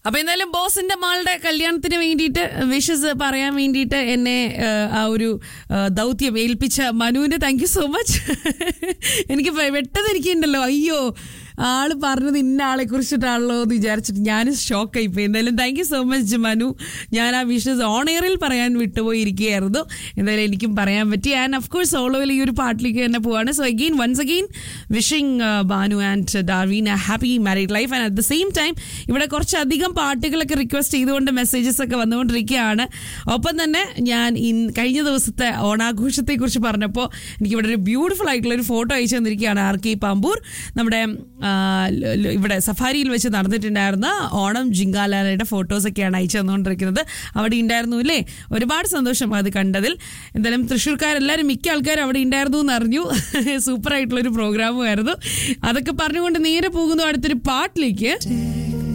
അപ്പൊ എന്തായാലും ബോസിന്റെ മകളുടെ കല്യാണത്തിന് വേണ്ടിയിട്ട് വിഷസ് പറയാൻ വേണ്ടിയിട്ട് എന്നെ ആ, ആ ഒരു ആ, ദൗത്യം ഏൽപ്പിച്ച മനുവിന് താങ്ക് യു സോ മച്ച് എനിക്ക് പെട്ടെന്ന് എനിക്കുണ്ടല്ലോ അയ്യോ ആള് പറഞ്ഞത് ഇന്ന ആളെ കുറിച്ചിട്ടാണല്ലോ എന്ന് വിചാരിച്ചിട്ട് ഞാൻ ഷോക്കായി പോയി എന്തായാലും thank you so much Manu ഞാൻ ആ വിഷസ് ഓൺ എയറിൽ പറയാൻ വിട്ടുപോയിരിക്കുകയായിരുന്നു എന്തായാലും എനിക്കും പറയാൻ പറ്റി ആൻഡ് ഓഫ് കോഴ്സ് ഓളോയിൽ ഈ ഒരു പാട്ടിലേക്ക് തന്നെ പോവാണ് so again once again wishing Banu and Darwin a happy married life and at the same time ഇവിടെ കുറച്ചധികം പാട്ടുകളൊക്കെ റിക്വസ്റ്റ് ചെയ്തുകൊണ്ട് മെസ്സേജസ് ഒക്കെ വന്നുകൊണ്ടിരിക്കുകയാണ് ഒപ്പം തന്നെ ഞാൻ ഇൻ കഴിഞ്ഞ ദിവസത്തെ ഓണാഘോഷത്തെ കുറിച്ച് പറഞ്ഞപ്പോൾ എനിക്ക് ഇവിടെ ഒരു ബ്യൂട്ടിഫുൾ ആയിട്ടുള്ള ഒരു ഫോട്ടോ അയച്ചു തന്നിരിക്കുകയാണ് ആർ കെ പാമ്പൂർ നമ്മുടെ ആ, ല- ല- ഇവിടെ സഫാരിയിൽ വെച്ച് നടന്നിട്ടുണ്ടായിരുന്ന ഓണം ജിങ്കാലാലയുടെ ഫോട്ടോസൊക്കെയാണ് അയച്ചു തന്നുകൊണ്ടിരിക്കുന്നത് അവിടെ ഉണ്ടായിരുന്നു അല്ലേ ഒരുപാട് സന്തോഷം അത് കണ്ടതിൽ എന്തായാലും തൃശ്ശൂർക്കാരെല്ലാവരും മിക്ക ആൾക്കാരും അവിടെ ഉണ്ടായിരുന്നു എന്ന് അറിഞ്ഞു സൂപ്പർ ആയിട്ടുള്ള ഒരു പ്രോഗ്രാമും ആയിരുന്നു അതൊക്കെ പറഞ്ഞുകൊണ്ട് നേരെ പോകുന്നു അടുത്തൊരു പാട്ടിലേക്ക്